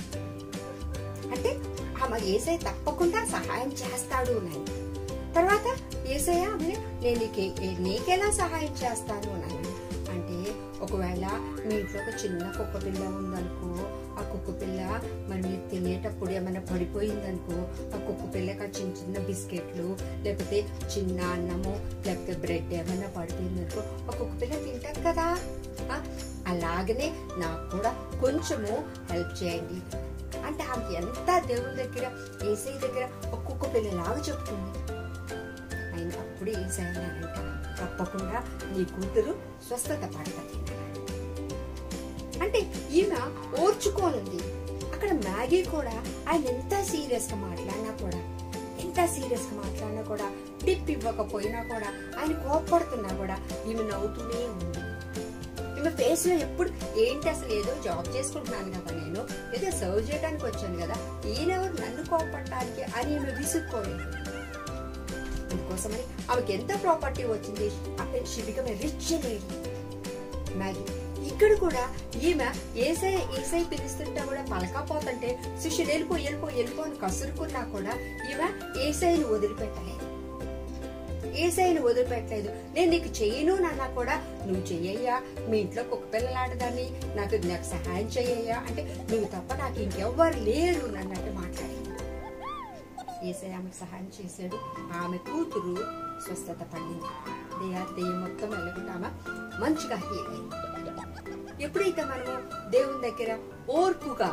అంటే ఆమె ఏసై తప్పకుండా సహాయం చేస్తాడు అని తర్వాత ఏసయ్య ఆమె నేను నీకే నీకెలా సహాయం చేస్తాను అన్నాను అంటే ఒకవేళ మీ ఇంట్లో ఒక చిన్న కుక్క పిల్ల ఉందనుకో ఆ కుక్క పిల్ల మరి మీరు తినేటప్పుడు ఏమైనా పడిపోయిందనుకో ఆ కుక్క పిల్లకి ఆ చిన్న చిన్న బిస్కెట్లు లేకపోతే చిన్న అన్నము లేకపోతే బ్రెడ్ ఏమైనా పడిపోయిందనుకో ఆ కుక్క పిల్ల తింటారు కదా ఆ, అలాగనే నాకు కూడా కొంచెము హెల్ప్ చేయండి అంటే ఆమె ఎంత దేవుని దగ్గర ఏసై దగ్గర ఒక్కొక్క పిల్లలాగా చెప్తుంది ఆయన అప్పుడు ఏసై అన్నారంట తప్పకుండా నీ కూతురు స్వస్థత పడుతుంది అంటే ఈమె ఓర్చుకోనుంది అక్కడ మ్యాగీ కూడా ఆయన ఎంత సీరియస్ గా మాట్లాడినా కూడా ఎంత సీరియస్ గా మాట్లాడినా కూడా టిప్ ఇవ్వకపోయినా కూడా ఆయన కోపడుతున్నా కూడా ఈమె నవ్వుతూనే ఉంది ఈమె ఫేస్ లో ఎప్పుడు ఏంటి అసలు ఏదో జాబ్ చేసుకుంటున్నాను కదా నేను ఏదో సర్వ్ చేయడానికి వచ్చాను కదా ఈయనెవరు నన్ను కోపడటానికి అని ఈమె విసుక్కోలేదు అందుకోసమని ఆమెకి ఎంత ప్రాపర్టీ వచ్చింది అక్కడ షిబికం రిచ్ లేడీ మ్యాగీ ఇక్కడ కూడా ఈమె ఏసై ఏసై పిలుస్తుంటే కూడా పలకపోతుంటే శిష్యుడు వెళ్ళిపో వెళ్ళిపో వెళ్ళిపో అని కసురుకున్నా కూడా ఈమె ఏసైని వదిలిపెట్టలేదు ఏసైని వదిలిపెట్టలేదు నేను నీకు చెయ్యను నాన్న కూడా నువ్వు చెయ్యయ్యా మీ ఇంట్లో కుక్క పిల్లలాడదాన్ని నాకు నాకు సహాయం చెయ్యయ్యా అంటే నువ్వు తప్ప నాకు ఇంకెవ్వరు లేరు నన్నట్టు మాట్లాడింది ఏసై ఆమెకు సహాయం చేశాడు ఆమె కూతురు స్వస్థత పడింది దేయ దెయ్యం మొత్తం వెళ్ళకుండా ఆమె మంచిగా హీల్ అయింది ఎప్పుడైతే మనము దేవుని దగ్గర ఓర్పుగా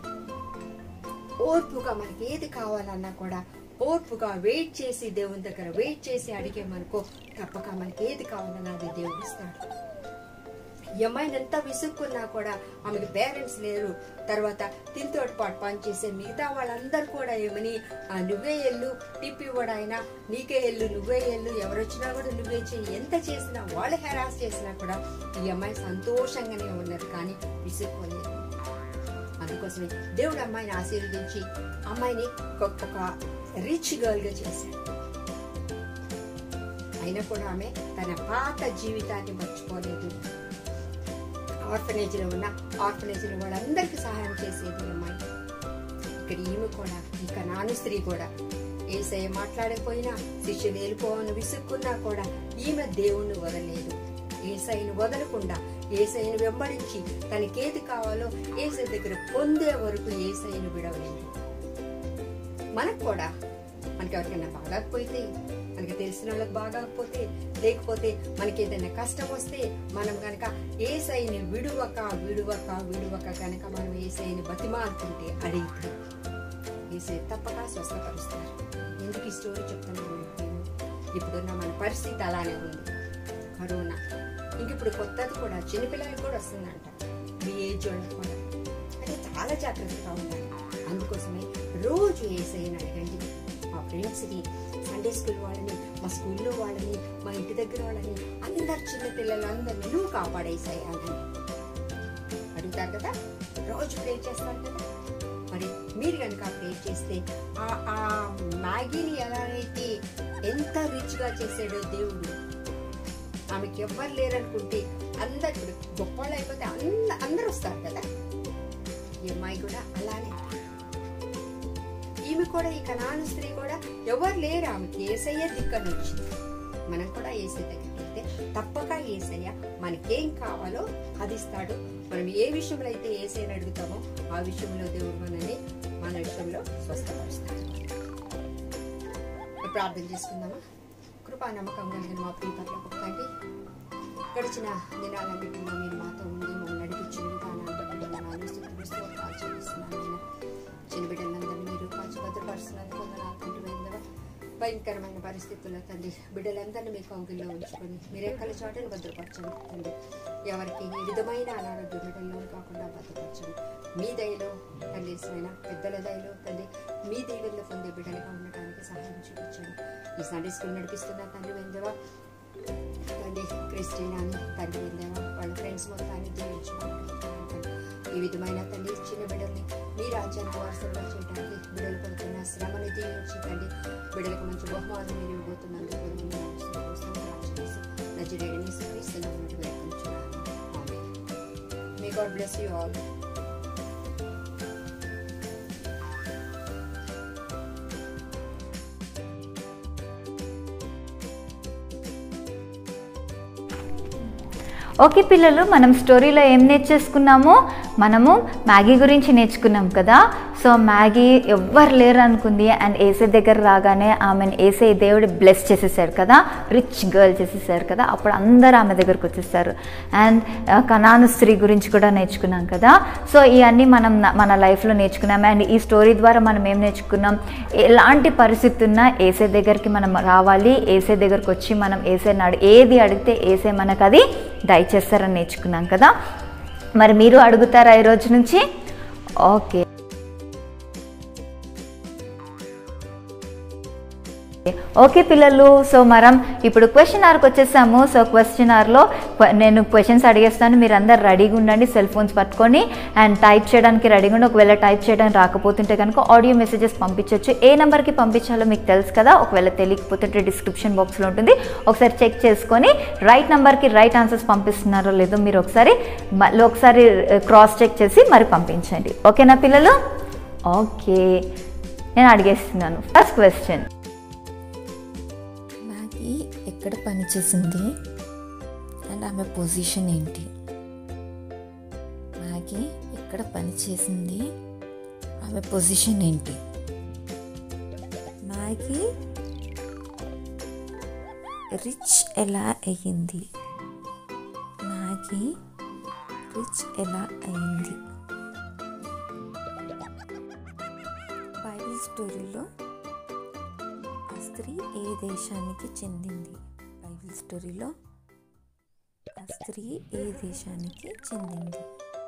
ఓర్పుగా మనకి ఏది కావాలన్నా కూడా ఓర్పుగా వెయిట్ చేసి దేవుని దగ్గర వెయిట్ చేసి అడిగే మనకో తప్పక మనకి ఏది కావాలన్నా అది దేవుడు ఇస్తాడు ఈ అమ్మాయిని ఎంత విసుక్కున్నా కూడా ఆమెకి పేరెంట్స్ లేరు తర్వాత తింతోటి పాటు పనిచేసే మిగతా వాళ్ళందరూ కూడా ఏమని "ఆ, నువ్వే ఎల్లు టిప్ ఇవ్వడాయినా నీకే ఎల్లు నువ్వే ఎల్లు ఎవరు వచ్చినా కూడా నువ్వే చెయ్యి ఎంత చేసినా వాళ్ళు హెరాస్ చేసినా కూడా ఈ అమ్మాయి సంతోషంగానే ఉన్నారు కానీ విసుక్కోలేదు అందుకోసమే దేవుడు అమ్మాయిని ఆశీర్వదించి అమ్మాయిని ఒక- ఒక రిచ్ గర్ల్ గా చేశాడు అయినా కూడా ఆమె తన పాత జీవితాన్ని మర్చిపోలేదు ఆర్ఫనేజ్ లో ఉన్న ఆర్ఫనేజ్ లో వాళ్ళందరికీ సహాయం చేసేది ఈ అమ్మాయి ఇక్కడ ఈమె కూడా ఈ కనాను స్త్రీ కూడా ఏసయ్య మాట్లాడకపోయినా శిష్యులు వెళ్ళిపోవని విసుక్కున్నా కూడా ఈమె దేవుణ్ణి వదలలేదు ఏసైని వదలకుండా ఏసైని వెంబడించి తనకేది కావాలో ఏసై దగ్గర పొందే వరకు ఏసైని విడవలేదు మనకు కూడా మనకి ఎవరికైనా బాగాకపోతే మనకి తెలిసిన వాళ్ళకి బాగాకపోతే లేకపోతే మనకి ఏదైనా కష్టం వస్తే మనం గనక ఏసైని విడువక విడువక విడువక గనక మనం ఏసైని బతిమాలుతుంటే అడిగితే ఏసై తప్పక స్వస్థపరుస్తారు ఎందుకు ఈ స్టోరీ చెప్తున్నాను అంటే ఇప్పుడున్న మన పరిస్థితి అలానే ఉంది కరోనా ఇంక ఇప్పుడు కొత్తది కూడా చిన్నపిల్లలకి కూడా వస్తుందంట మీ ఏజ్ వాళ్ళకి కూడా అంటే చాలా జాగ్రత్తగా ఉండాలి అందుకోసమే రోజు ఏసైని అడగండి మా ఫ్రెండ్స్ని సండే స్కూల్ వాళ్ళని మా స్కూల్లో వాళ్ళని మా ఇంటి దగ్గర వాళ్ళని అందరు చిన్న పిల్లలందరినీ నువ్వు కాపాడేసాయి అని అడుగుతారు కదా రోజు ప్రే చేస్తారు కదా మరి మీరు కనుక ప్రే చేస్తే ఆ ఆ మ్యాగీని ఎలా అయితే ఎంత రిచ్గా చేసాడో దేవుడు ఆమెకి ఎవ్వరు లేరనుకుంటే అందరు ఇప్పుడు గొప్పవాళ్ళు అయిపోతే అంద అందరు వస్తారు కదా ఈ అమ్మాయి కూడా అలానే ఈమె కూడా ఈ కనాను స్త్రీ కూడా ఎవరు లేరు ఆమెకి ఏసయ్య దిక్కని వచ్చింది మనం కూడా ఏసై దగ్గరికి వెళ్తే తప్పక ఏసయ్య మనకేం కావాలో అది ఇస్తాడు మనం ఏ విషయంలో అయితే ఏసైని అడుగుతామో ఆ విషయంలో దేవుడు మనల్ని మన విషయంలో స్వస్థపరుస్తాడు ప్రార్థన చేసుకుందామా కృపా నమ్మకం కలిగిన మా ప్రీపర్లో తండ్రి గడిచిన దినాలన్నింటిలో మీరు మాతో ఉండి మమ్మల్ని నడిపించిన విధానాన్ని బట్టి వందనాలు స్తుతులు స్తోత్రాలు చెల్లిస్తున్నాను నేను చిన్న బిడ్డలందరినీ మీరు కాచి భద్రపరుస్తున్నందుకు వందనాలు తండ్రి వేందవ భయంకరమైన పరిస్థితుల్లో తండ్రి బిడ్డలందరినీ మీ కౌగిల్లో ఉంచుకొని మీరు ఎక్కల చోటను భద్రపరచండి తండ్రి ఎవరికి ఈ విధమైన అనారోగ్య బిడ్డల్లో కాకుండా భద్రపరచండి మీ దయలో తండ్రి ఇష్టమైన పెద్దల దయలో తండ్రి మీ దీవెల్లో పొందే బిడ్డలుగా ఉండటానికి సహాయం చూపించండి ఈ సండే స్కూల్ నడిపిస్తున్న తండ్రి వెందవ తండ్రి క్రిస్టినాని తండ్రి వెళ్ళాము వాళ్ళ ఫ్రెండ్స్ మొత్తాన్ని దీవించుకుంటున్నాను ఈ విధమైన తండ్రి చిన్న బిడ్డల్ని మీ రాజ్యానికి వారసులుగా చేయడానికి బిడ్డలు పడుతున్న శ్రమని దీవించి తండ్రి బిడ్డలకు మంచి బహుమానం మీరు ఇవ్వబోతున్నందుకు నజరేడని శ్రీస్తున్నామని వేడుకుంటున్నాను may God bless you all okay పిల్లలు మనం స్టోరీలో ఏం నేర్చేసుకున్నాము మనము మ్యాగీ గురించి నేర్చుకున్నాం కదా సో మ్యాగీ ఎవ్వరు లేరు అనుకుంది అండ్ ఏసే దగ్గర రాగానే ఆమెను ఏసే దేవుడు బ్లెస్ చేసేసాడు కదా రిచ్ గర్ల్ చేసేసారు కదా అప్పుడు అందరూ ఆమె దగ్గరకు వచ్చేసారు అండ్ కనాను స్త్రీ గురించి కూడా నేర్చుకున్నాం కదా సో ఇవన్నీ మనం న- మన లైఫ్లో నేర్చుకున్నాం అండ్ ఈ స్టోరీ ద్వారా మనం ఏం నేర్చుకున్నాం ఎలాంటి పరిస్థితి ఉన్నా ఏసే దగ్గరికి మనం రావాలి ఏసే దగ్గరకు వచ్చి మనం ఏసే నాడు ఏది అడిగితే ఏసే మనకు అది దయచేస్తారని నేర్చుకున్నాం కదా మరి మీరు అడుగుతారా ఈ రోజు నుంచి ఓకే ఓకే పిల్లలు సో మనం ఇప్పుడు క్వశ్చన్ ఆర్కి వచ్చేసాము సో క్వశ్చన్ ఆర్లో నేను క్వశ్చన్స్ అడిగేస్తాను మీరు అందరు రెడీగా ఉండండి సెల్ ఫోన్స్ పట్టుకొని అండ్ టైప్ చేయడానికి రెడీగా ఉండి ఒకవేళ టైప్ చేయడానికి రాకపోతుంటే కనుక ఆడియో మెసేజెస్ పంపించవచ్చు ఏ నెంబర్కి పంపించాలో మీకు తెలుసు కదా ఒకవేళ తెలియకపోతుంటే డిస్క్రిప్షన్ బాక్స్లో ఉంటుంది ఒకసారి చెక్ చేసుకొని రైట్ నెంబర్కి రైట్ ఆన్సర్స్ పంపిస్తున్నారో లేదో మీరు ఒకసారి మళ్ళీ ఒకసారి క్రాస్ చెక్ చేసి మరి పంపించండి ఓకేనా పిల్లలు ఓకే నేను అడిగేస్తున్నాను ఫస్ట్ క్వశ్చన్ మ్యాగీ ఎక్కడ పనిచేసింది అండ్ ఆమె పొజిషన్ ఏంటి మ్యాగీ ఎక్కడ పనిచేసింది ఆమె పొజిషన్ ఏంటి మ్యాగీ రిచ్ ఎలా అయ్యింది మ్యాగీ రిచ్ ఎలా అయింది బైబిల్ స్టోరీలో ఆ స్త్రీ ఏ దేశానికి చెందింది బైబిల్ స్టోరీలో ఆ స్త్రీ ఏ దేశానికి చెందింది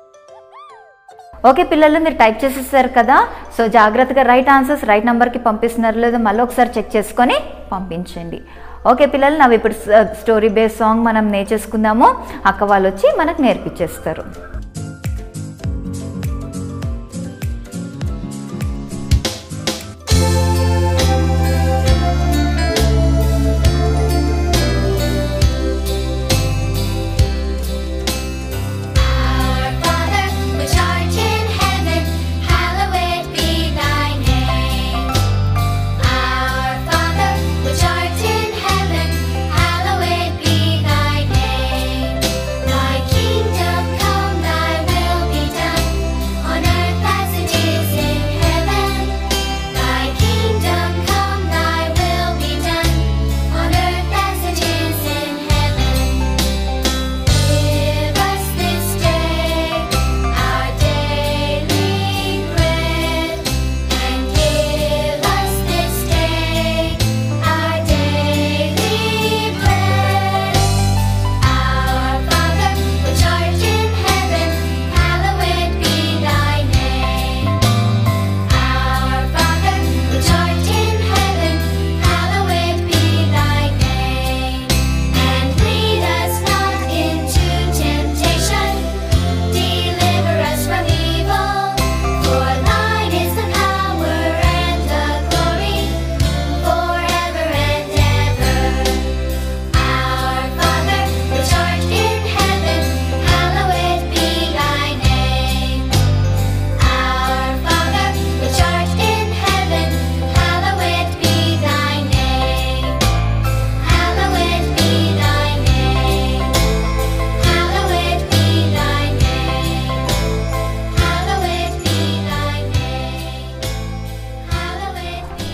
ఓకే పిల్లలు మీరు టైప్ చేసేసారు కదా సో జాగ్రత్తగా రైట్ ఆన్సర్స్ రైట్ నెంబర్కి పంపిస్తున్నారు లేదో మళ్ళీ ఒకసారి చెక్ చేసుకొని పంపించండి ఓకే పిల్లలు నవ్వు ఇప్పుడు స్టోరీ బేస్ సాంగ్ మనం నేర్చేసుకుందాము అక్క వాళ్ళు వచ్చి మనకు నేర్పించేస్తారు Our Father, which art in heaven, hallowed be thy name. Our Father, which art in heaven, hallowed be thy name. Thy kingdom come,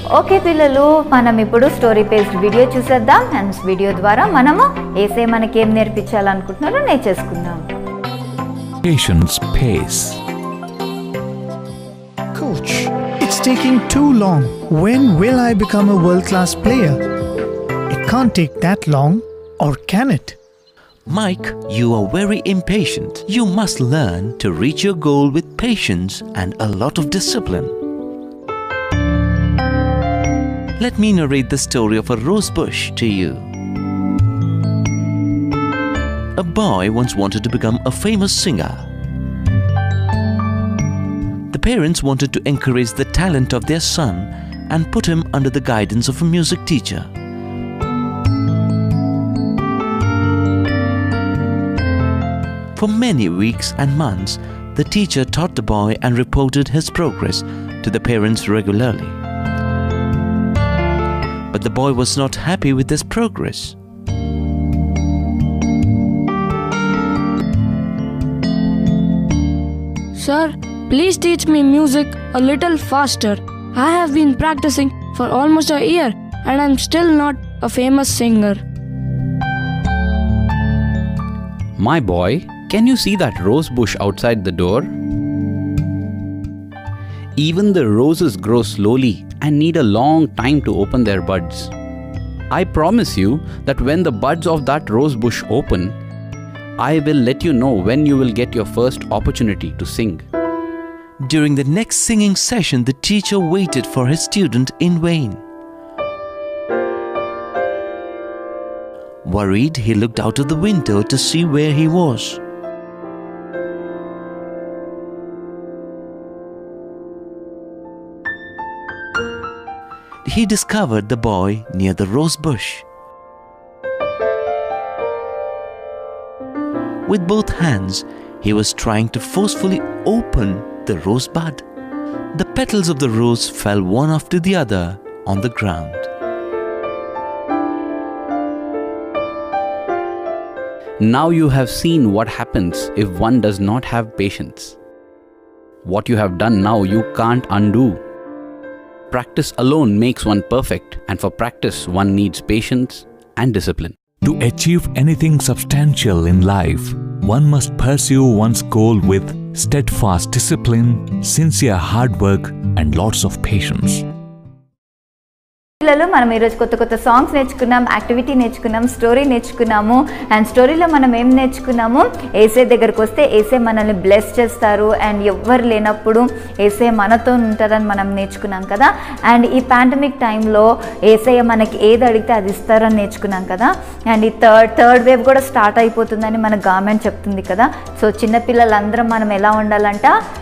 okay పిల్లలు మనం ఇప్పుడు స్టోరీ బేస్డ్ వీడియో చూసేద్దాం అండ్ వీడియో ద్వారా మనము ఏసే మనకేం నేర్పించాలనుకుంటున్నారో నేర్చేసుకుందాం Patience pays. Coach, it's taking too long. When will I become a world class player? It can't take that long, or can it? Mike, you are very impatient. You must learn to reach your goal with patience and a lot of discipline. Let me narrate the story of a rose bush to you. A boy once wanted to become a famous singer. The parents wanted to encourage the talent of their son and put him under the guidance of a music teacher. For many weeks and months, the teacher taught the boy and reported his progress to the parents regularly. But the boy was not happy with his progress. Sir, please teach me music a little faster. I have been practicing for almost a year and I'm still not a famous singer. My boy, can you see that rose bush outside the door? Even the roses grow slowly and need a long time to open their buds. I promise you that when the buds of that rose bush open, I will let you know when you will get your first opportunity to sing. During the next singing session, the teacher waited for his student in vain. Worried, he looked out of the window to see where he was. He discovered the boy near the rose bush. With both hands, he was trying to forcefully open the rosebud. The petals of the rose fell one after the other on the ground. Now you have seen what happens if one does not have patience. What you have done now you can't undo. Practice alone makes one perfect, and for practice, one needs patience and discipline. To achieve anything substantial in life, one must pursue one's goal with steadfast discipline, sincere hard work, and lots of patience. పిల్లలు మనం ఈరోజు కొత్త కొత్త songs నేర్చుకున్నాం activity నేర్చుకున్నాం story నేర్చుకున్నాము and స్టోరీలో మనం ఏం నేర్చుకున్నాము ఏసే దగ్గరకు వస్తే ఏసే మనల్ని బ్లెస్ చేస్తారు అండ్ ఎవ్వరు లేనప్పుడు ఏసే మనతో ఉంటారని మనం నేర్చుకున్నాం కదా అండ్ ఈ పాండమిక్ టైంలో ఏసయ్య మనకి ఏది అడిగితే అది ఇస్తారని నేర్చుకున్నాం కదా అండ్ ఈ థర్డ్ థర్డ్ వేవ్ కూడా స్టార్ట్ అయిపోతుందని మన గవర్నమెంట్ చెప్తుంది కదా సో చిన్నపిల్లలందరం మనం ఎలా ఉండాలంట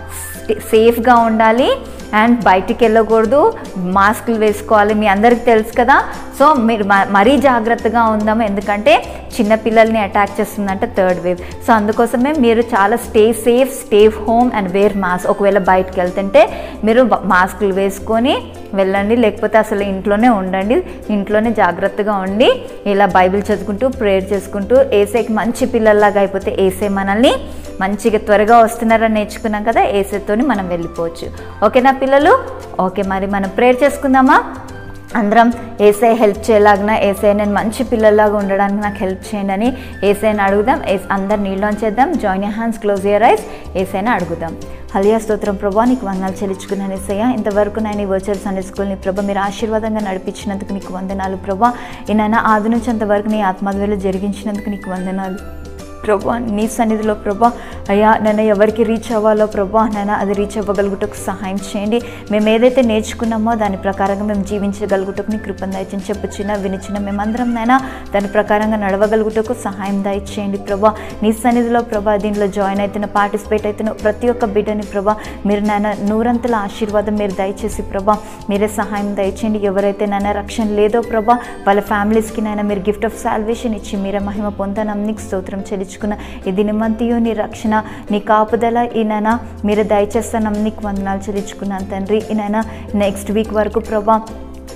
సేఫ్గా ఉండాలి అండ్ బయటికి వెళ్ళకూడదు మాస్కులు వేసుకోవాలి మీ అందరికి తెలుసు కదా సో మీరు మ- మరీ జాగ్రత్తగా ఉందాము ఎందుకంటే చిన్నపిల్లల్ని అటాక్ చేస్తుందంటే థర్డ్ వేవ్ సో అందుకోసమే మీరు చాలా stay safe stay home and wear mask ఒకవేళ బయటకు వెళ్తుంటే మీరు బ- మాస్కులు వేసుకొని వెళ్ళండి లేకపోతే అసలు ఇంట్లోనే ఉండండి ఇంట్లోనే జాగ్రత్తగా ఉండి ఇలా బైబిల్ చదువుకుంటూ ప్రేయర్ చేసుకుంటూ ఏసేకి మంచి పిల్లల్లాగా అయిపోతే ఏసే మనల్ని మంచిగా త్వరగా వస్తున్నారని నేర్చుకున్నాం కదా ఏసేతోని మనం వెళ్ళిపోవచ్చు ఓకేనా పిల్లలు ఓకే మరి మనం ప్రేయర్ చేసుకుందామా అందరం ఏసఐ హెల్ప్ చేయలాగిన ఏసఐ నేను మంచి పిల్లల్లాగా ఉండడానికి నాకు హెల్ప్ చేయండి అని ఏసైని అడుగుదాం ఏస్ అందరు నీళ్ళని చేద్దాం join hands close your eyes ఏసైని అడుగుదాం హలియా స్తోత్రం ప్రభా నీకు వందనాలు చెల్లించుకున్నాను ఏసయ్య ఇంతవరకు నేను ఈ వర్చువల్ సండే స్కూల్ని ప్రభా మీరు ఆశీర్వాదంగా నడిపించినందుకు నీకు వందనాలు ప్రభా ఈ నాన్న ఆది నుంచి అంతవరకు నీ ఆత్మద్వేలు జరిగించినందుకు నీకు వందనాలు ప్రభా నీ సన్నిధిలో ప్రభా అయ్యా నన్ను ఎవరికి రీచ్ అవ్వాలో ప్రభా నన్ను అది రీచ్ అవ్వగలుగుటకు సహాయం చేయండి మేము ఏదైతే నేర్చుకున్నామో దాని ప్రకారంగా మేము జీవించగలుగుటకు నీ కృపను దయచేసి చెప్పుచిన వినిచిన మేమందరం నైనా దాని ప్రకారంగా నడవగలుగుటకు సహాయం దయచేయండి ప్రభా నీ సన్నిధిలో ప్రభా దీనిలో జాయిన్ అవుతున్న పార్టిసిపేట్ అవుతున్న ప్రతి ఒక్క బిడ్డని ప్రభా మీరు నాయన నూరంతుల ఆశీర్వాదం మీరు దయచేసి ప్రభా మీరే సహాయం దయచేయండి ఎవరైతే నాయన రక్షణ లేదో ప్రభా వాళ్ళ ఫ్యామిలీస్కి నాయన మీరు గిఫ్ట్ ఆఫ్ సాల్వేషన్ ఇచ్చి మీరే మహిమ పొందనం నీకు స్తోత్రం చెల్లించుకున్న ఇది నిమంతియు నీ రక్షణ నీ కాపుదల ఈ నాయన మీరు దయచేస్తానం నీకు వందనాలు చెల్లించుకున్నాను తండ్రి ఈ నాయన నెక్స్ట్ వీక్ వరకు ప్రభా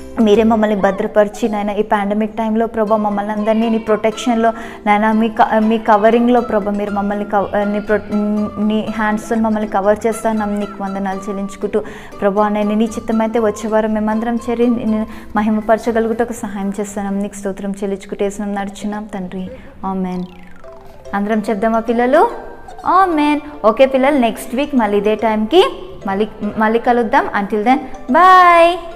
మీరే మమ్మల్ని భద్రపరిచి నాయన ఈ పాండమిక్ టైంలో ప్రభా మమ్మల్ని అందరినీ నీ ప్రొటెక్షన్లో నాయన మీ క- మీ కవరింగ్లో ప్రభా మీరు మమ్మల్ని కవ నీ ప్రొ నీ హ్యాండ్స్తో మమ్మల్ని కవర్ చేస్తాను నీకు వందనాలు చెల్లించుకుంటూ ప్రభా నేను నీ చిత్తమైతే వచ్చేవారు మేమందరం చేరి నిన్ను మహిమపరచగలుగుటకు సహాయం చేస్తున్నాం నీకు స్తోత్రం చెల్లించుకుంటూ వేసినాం నడుచున్నాం తండ్రి ఆమెన్ అందరం చెప్దామా పిల్లలు ఆమెన్ ఓకే పిల్లలు నెక్స్ట్ వీక్ మళ్ళీ ఇదే టైంకి మళ్ళీ మళ్ళీ కలుద్దాం అంటిల్ దెన్ బాయ్